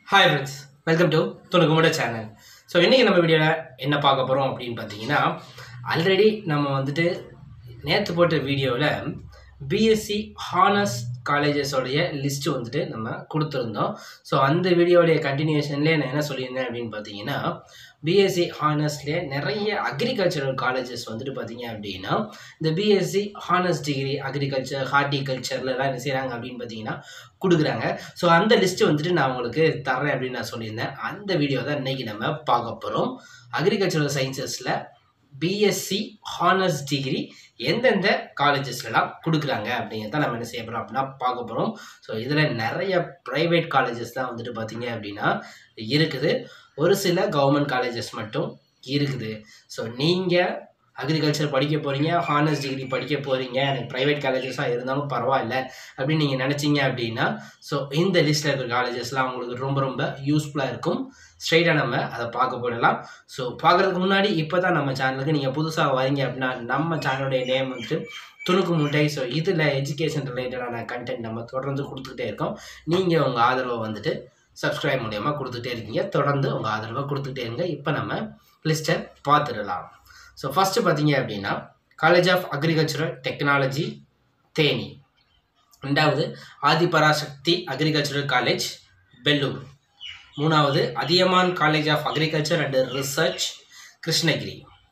hi friends welcome to துணுக்குமுட channel so இன்றைக்கி நம்ம வீடியோவில் என்ன பார்க்க போகிறோம் அப்படின்னு பார்த்தீங்கன்னா ஆல்ரெடி நம்ம வந்துட்டு நேற்று போட்ட வீடியோவில் பிஎஸ்சி ஹானர்ஸ் காலேஜஸோடைய லிஸ்ட்டு வந்துட்டு நம்ம கொடுத்துருந்தோம் ஸோ அந்த வீடியோடைய கண்டினியூஷன்லேயே நான் என்ன சொல்லியிருந்தேன் அப்படின்னு பார்த்தீங்கன்னா பிஎஸ்சி ஹானர்ஸ்லேயே நிறைய அக்ரிகல்ச்சரல் காலேஜஸ் வந்துட்டு பார்த்தீங்க அப்படின்னா இந்த பிஎஸ்சி ஹானர்ஸ் டிகிரி அக்ரிகல்ச்சர் ஹார்டிகல்ச்சர்லலாம் என்ன செய்கிறாங்க அப்படின்னு பார்த்தீங்கன்னா கொடுக்குறாங்க ஸோ அந்த லிஸ்ட்டு வந்துட்டு நான் உங்களுக்கு தரேன் அப்படின்னு நான் சொல்லியிருந்தேன் அந்த வீடியோ தான் இன்றைக்கி நம்ம பார்க்க போகிறோம் அக்ரிகல்ச்சரல் சயின்சஸில் பிஎஸ்சி ஹானர்ஸ் டிகிரி எந்தெந்த காலேஜஸ்லாம் கொடுக்குறாங்க அப்படிங்கிறத நம்ம என்ன செய்ய போகிறோம் அப்படின்னா பார்க்க போகிறோம் ஸோ இதில் நிறைய ப்ரைவேட் காலேஜஸ் தான் வந்துட்டு பார்த்தீங்க அப்படின்னா இருக்குது ஒரு சில கவர்மெண்ட் காலேஜஸ் மட்டும் இருக்குது ஸோ நீங்கள் அக்ரிகல்ச்சர் படிக்க போகிறீங்க ஹானர்ஸ் டிகிரி படிக்க போகிறீங்க எனக்கு ப்ரைவேட் காலேஜஸாக இருந்தாலும் பரவாயில்ல அப்படின்னு நீங்கள் நினச்சிங்க அப்படின்னா ஸோ இந்த லிஸ்ட்டில் இருக்கிற காலேஜஸ்லாம் உங்களுக்கு ரொம்ப ரொம்ப யூஸ்ஃபுல்லாக இருக்கும் ஸ்ட்ரைட்டாக நம்ம அதை பார்க்க போடலாம் ஸோ பார்க்குறதுக்கு முன்னாடி இப்போ தான் நம்ம சேனலுக்கு நீங்கள் புதுசாக வரீங்க அப்படின்னா நம்ம சேனலுடைய நேம் வந்துட்டு துணுக்கு முட்டை ஸோ இதில் எஜுகேஷன் ரிலேட்டடான கண்டென்ட் நம்ம தொடர்ந்து கொடுத்துக்கிட்டே இருக்கோம் நீங்கள் உங்கள் ஆதரவை வந்துட்டு சப்ஸ்கிரைப் மூலியமாக கொடுத்துட்டே இருக்கீங்க தொடர்ந்து உங்கள் ஆதரவை கொடுத்துட்டே இருங்க இப்போ நம்ம லிஸ்ட்டை பார்த்துடலாம் ஸோ ஃபஸ்ட்டு பார்த்தீங்க அப்படின்னா college of agricultural technology Theni ரெண்டாவது ஆதிபராசக்தி அக்ரிகல்ச்சரல் காலேஜ் பெல்லூர் மூணாவது Adhiyaman college of agriculture and research Krishnagiri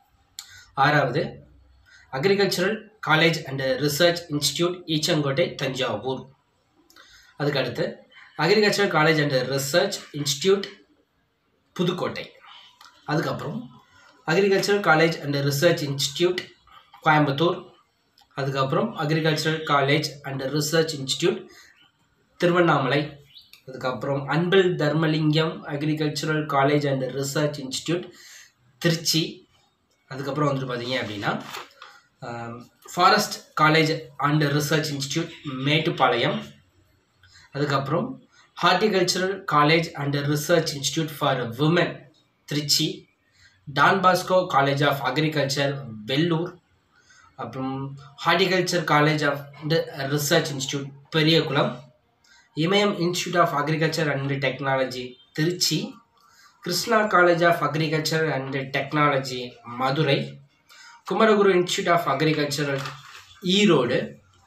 ஆறாவது agricultural college and research institute Eachangottai Thanjavur அதுக்கு அடுத்து agricultural college and research institute Pudukkottai அதுக்கப்புறம் agricultural college and research institute Coimbatore அதுக்கப்புறம் agricultural college and research institute Tiruvannamalai அதுக்கப்புறம் Anbil Dharmalingam agricultural college and research institute Trichy அதுக்கப்புறம் வந்துட்டு பார்த்தீங்க அப்படின்னா forest college and research institute Mettupalayam அதுக்கப்புறம் horticultural college and research institute for women Trichy Don Bosco college of agriculture Vellore அப்புறம் horticulture college of research institute Periyakulam Imayam institute of agriculture and technology Trichy Krishna college of agriculture and technology Madurai Kumaraguru institute of agricultural Erode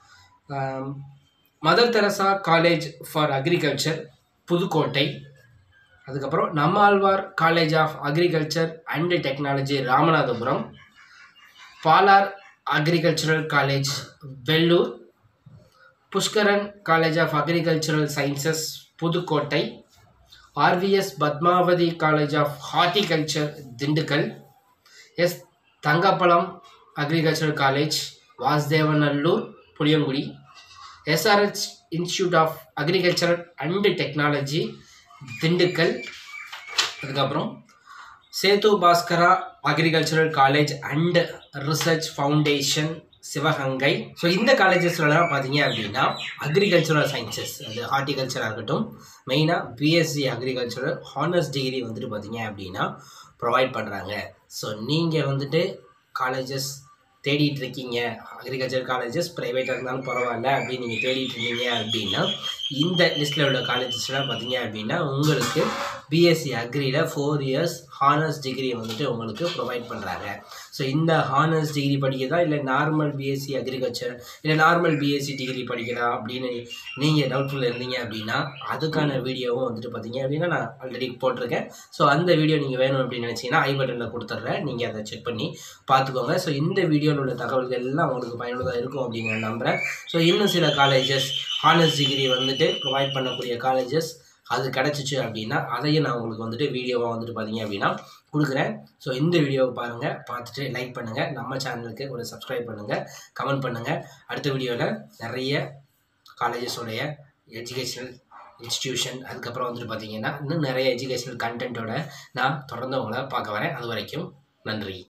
Mother Teresa college for agriculture Pudukkottai அதுக்கப்புறம் Nammazhvar college of agriculture and technology Ramanathapuram Palar agricultural college Vellore Pushkaran college of agricultural sciences Pudukkottai RVS Padmavathi college of horticulture Dindigul S Thangapazham agricultural college Vasudevanallur Puliyangudi SRH institute of agricultural and technology Dindigul அதுக்கப்புறம் Sethu Bhaskara agricultural college and research foundation Sivaganga so இந்த காலேஜஸ்லலாம் பார்த்தீங்க அப்படின்னா agricultural sciences அது ஹார்டிகல்ச்சராக இருக்கட்டும் மெயினாக BSc agricultural honours degree வந்துட்டு பார்த்தீங்க அப்படின்னா ப்ரொவைட் பண்ணுறாங்க ஸோ நீங்கள் வந்துட்டு காலேஜஸ் தேடிட்டு இருக்கீங்க அக்ரிகல்ச்சர் காலேஜஸ் ப்ரைவேட்டாக இருந்தாலும் பரவாயில்ல அப்படின்னு நீங்கள் தேடிட்டு இருக்கீங்க அப்படின்னா இந்த லிஸ்ட்டில் உள்ள காலேஜஸ்லாம் பார்த்தீங்க அப்படின்னா உங்களுக்கு பிஎஸ்சி அக்ரியில் ஃபோர் இயர்ஸ் ஹானர்ஸ் டிகிரி வந்துட்டு உங்களுக்கு ப்ரொவைட் பண்ணுறாங்க ஸோ இந்த ஹானர்ஸ் டிகிரி படிக்கிறதா இல்லை நார்மல் பிஎஸ்சி அக்ரிகல்ச்சர் இல்லை நார்மல் பிஎஸ்சி டிகிரி படிக்கலாம் அப்படின்னு நீங்கள் டவுட்ஃபுல் இருந்தீங்க அப்படின்னா அதுக்கான வீடியோவும் வந்துட்டு பார்த்தீங்க அப்படின்னா நான் ஆல்ரெடி போட்டிருக்கேன் ஸோ அந்த வீடியோ நீங்கள் வேணும் அப்படின்னு நினச்சிங்கன்னா ஐ பட்டனில் கொடுத்துட்றேன் நீங்கள் அதை செக் பண்ணி பார்த்துக்கோங்க ஸோ இந்த வீடியோவில் உள்ள தகவல்கள் எல்லாம் உங்களுக்கு பயனுள்ளதாக இருக்கும் அப்படின்னு நான் நம்புகிறேன் ஸோ இன்னும் சில காலேஜஸ் ஹானர்ஸ் டிகிரி வந்துட்டு ப்ரொவைட் பண்ணக்கூடிய காலேஜஸ் அது கிடச்சிச்சு அப்படின்னா அதையும் நான் உங்களுக்கு வந்துட்டு வீடியோவாக வந்துட்டு பார்த்தீங்க அப்படின்னா கொடுக்குறேன் ஸோ இந்த வீடியோவை பாருங்கள் பார்த்துட்டு லைக் பண்ணுங்கள் நம்ம சேனலுக்கு ஒரு சப்ஸ்கிரைப் பண்ணுங்கள் கமெண்ட் பண்ணுங்கள் அடுத்த வீடியோவில் நிறைய காலேஜஸோடைய எஜுகேஷனல் இன்ஸ்டிடியூஷன் அதுக்கப்புறம் வந்துட்டு பார்த்தீங்கன்னா இன்னும் நிறைய எஜுகேஷனல் கண்டென்ட்டோட நான் தொடர்ந்து உங்களை பார்க்க வரேன் அது வரைக்கும் நன்றி